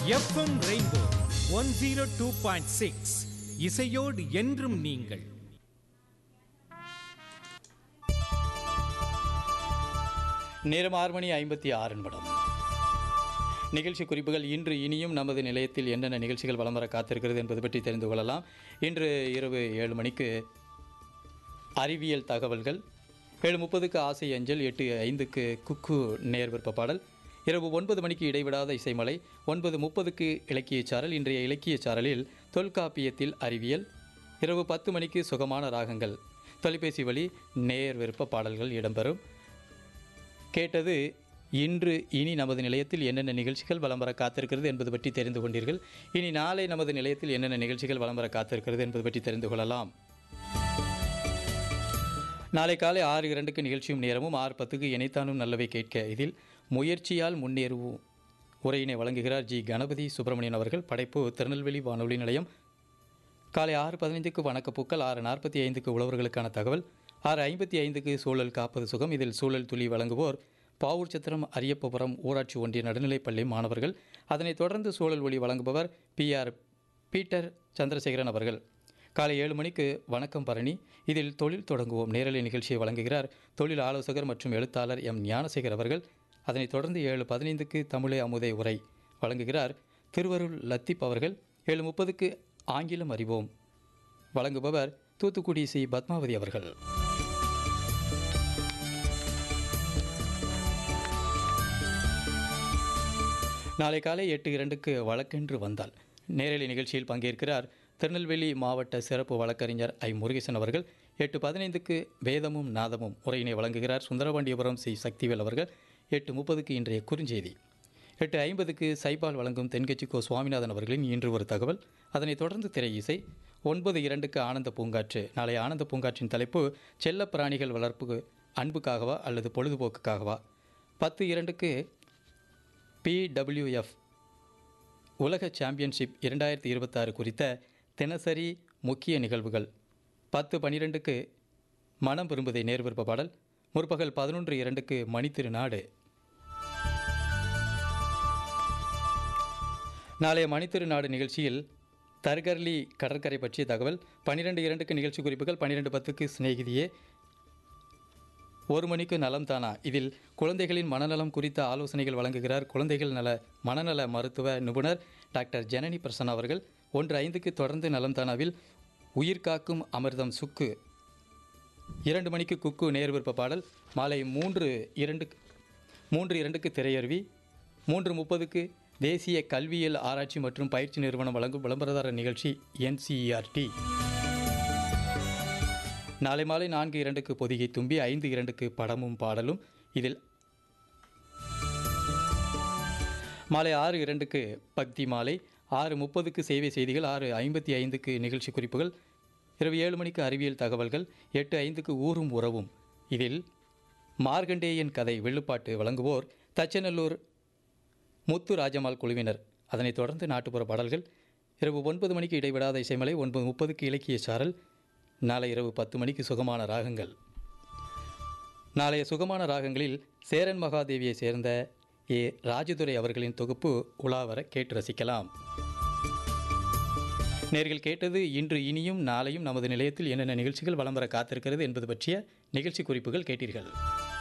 FM Rainbow one zero two point six இசையோடு என்றும் நீங்கள் நேரம் ஆறு மணி ஐம்பத்தி ஆறு நிமிடம் நிகழ்ச்சி குறிப்புகள் இன்று இனியும் நமது நிலையத்தில் என்னென்ன நிகழ்ச்சிகள் வலம் வர காத்திருக்கிறது என்பது பற்றி தெரிந்து கொள்ளலாம் இன்று இரவு ஏழு மணிக்கு அறிவியல் தகவல்கள் ஏழு முப்பதுக்கு ஆசை அஞ்சல் எட்டு ஐந்துக்கு குக்கு நேர் விருப்ப பாடல் இரவு ஒன்பது மணிக்கு இடைவிடாத இசைமலை ஒன்பது முப்பதுக்கு இலக்கியச் சாரல் இன்றைய இலக்கியச் சாரலில் தொல்காப்பியத்தில் அறிவியல் இரவு பத்து மணிக்கு சுகமான ராகங்கள் தொலைபேசி வழி நேர் விருப்ப பாடல்கள் இடம்பெறும் கேட்டது இன்று இனி நமது நிலையத்தில் என்னென்ன நிகழ்ச்சிகள் வலம் வர காத்திருக்கிறது என்பது பற்றி தெரிந்து கொண்டீர்கள் இனி நாளை நமது நிலையத்தில் என்னென்ன நிகழ்ச்சிகள் வலம் வர காத்திருக்கிறது என்பது பற்றி தெரிந்து கொள்ளலாம் நாளை காலை ஆறு இரண்டுக்கு நிகழ்ச்சியும் நேரமும் ஆறு பத்துக்கு இணைத்தானும் நல்லவை கேட்க இதில் முயற்சியால் முன்னேறுவோம் உரையினை வழங்குகிறார் ஜி கணபதி சுப்பிரமணியன் அவர்கள் படைப்பு திருநெல்வேலி வானொலி நிலையம் காலை ஆறு பதினைந்துக்கு வணக்கப்பூக்கள் ஆறு நாற்பத்தி ஐந்துக்கு உழவர்களுக்கான தகவல் ஆறு ஐம்பத்தி ஐந்துக்கு சூழல் காப்பது சுகம் இதில் சூழல் துளி வழங்குவோர் பாவூர் சத்திரம் அரியப்பபுரம் ஊராட்சி ஒன்றிய நடுநிலைப்பள்ளி மாணவர்கள் அதனைத் தொடர்ந்து சூழல் ஒளி வழங்குபவர் பி ஆர் பீட்டர் சந்திரசேகரன் அவர்கள் காலை ஏழு மணிக்கு வணக்கம் பரணி இதில் தொழில் தொடங்குவோம் நேரலை நிகழ்ச்சியை வழங்குகிறார் தொழில் ஆலோசகர் மற்றும் எழுத்தாளர் எம் ஞானசேகர் அவர்கள் அதனைத் தொடர்ந்து ஏழு பதினைந்துக்கு தமிழே அமுதை உரை வழங்குகிறார் திருவருள் லத்தீப் அவர்கள் ஏழு முப்பதுக்கு ஆங்கிலம் அறிவோம் வழங்குபவர் தூத்துக்குடி சி பத்மாவதி அவர்கள் நாளை காலை எட்டு இரண்டுக்கு வழக்கென்று வந்தால் நேரலை நிகழ்ச்சியில் பங்கேற்கிறார் திருநெல்வேலி மாவட்ட சிறப்பு வழக்கறிஞர் ஐ முருகேசன் அவர்கள் எட்டு பதினைந்துக்கு வேதமும் நாதமும் உரையினை வழங்குகிறார் சுந்தரபாண்டியபுரம் சி சக்திவேல் அவர்கள் எட்டு முப்பதுக்கு இன்றைய குறுஞ்செய்தி எட்டு ஐம்பதுக்கு சைபால் வழங்கும் தென்கட்சி கோ சுவாமிநாதன் அவர்களின் இன்று ஒரு தகவல் அதனைத் தொடர்ந்து திரை இசை ஒன்பது இரண்டுக்கு ஆனந்த பூங்காற்று நாளை ஆனந்த பூங்காற்றின் தலைப்பு செல்லப் பிராணிகள் வளர்ப்பு அன்புக்காகவா அல்லது பொழுதுபோக்குக்காகவா பத்து இரண்டுக்கு பிடபிள்யூஎஃப் உலக சாம்பியன்ஷிப் இரண்டாயிரத்தி இருபத்தாறு குறித்த தினசரி முக்கிய நிகழ்வுகள் பத்து பன்னிரெண்டுக்கு மனம் விரும்புதை நேர்விருப்ப பாடல் முற்பகல் பதினொன்று இரண்டுக்கு மணித்திருநாடு நாளைய மணித்திருநாடு நிகழ்ச்சியில் தர்கர்லி கடற்கரை பற்றிய தகவல் பன்னிரெண்டு இரண்டுக்கு நிகழ்ச்சி குறிப்புகள் பன்னிரெண்டு பத்துக்கு சிநேகிதியே ஒரு மணிக்கு நலம் தானா இதில் குழந்தைகளின் மனநலம் குறித்த ஆலோசனைகள் வழங்குகிறார் குழந்தைகள் நல மனநல மருத்துவ நிபுணர் டாக்டர் ஜனனி பிரசன்னா அவர்கள் ஒன்று ஐந்துக்கு தொடர்ந்து நலம் தானாவில் உயிர் காக்கும் அமிர்தம் சுக்கு இரண்டு மணிக்கு குக்கு நேர் விருப்ப பாடல் மாலை மூன்று இரண்டு மூன்று இரண்டுக்கு திரையருவி மூன்று முப்பதுக்கு தேசிய கல்வியியல் ஆராய்ச்சி மற்றும் பயிற்சி நிறுவனம் வழங்கும் விளம்பரதாரர் நிகழ்ச்சி என்சிஇஆர்டி நாளை மாலை நான்கு இரண்டுக்கு பொதிகை தும்பி ஐந்து இரண்டுக்கு படமும் பாடலும் இதில் மாலை ஆறு இரண்டுக்கு பக்தி மாலை ஆறு முப்பதுக்கு சேவை செய்திகள் ஆறு ஐம்பத்தி ஐந்துக்கு நிகழ்ச்சி குறிப்புகள் இரவு ஏழு மணிக்கு அறிவியல் தகவல்கள் எட்டு ஐந்துக்கு ஊரும் உறவும் இதில் மார்கண்டேயன் கதை வெள்ளுப்பாட்டு வழங்குவோர் தச்சநல்லூர் முத்து ராஜமால் குழுவினர் அதனைத் தொடர்ந்து நாட்டுப்புற பாடல்கள் இரவு ஒன்பது மணிக்கு இடைவிடாத இசைமலை ஒன்பது முப்பதுக்கு இலக்கிய சாரல் நாளை இரவு பத்து மணிக்கு சுகமான ராகங்கள் நாளைய சுகமான ராகங்களில் சேரன் மகாதேவியை சேர்ந்த ஏ ராஜதுரை அவர்களின் தொகுப்பு உலாவர கேட்டு ரசிக்கலாம் நேர்கள் கேட்டது இன்று இனியும் நாளையும் நமது நிலையத்தில் என்னென்ன நிகழ்ச்சிகள் வலம் வர காத்திருக்கிறது என்பது பற்றிய நிகழ்ச்சி குறிப்புகள் கேட்டீர்கள்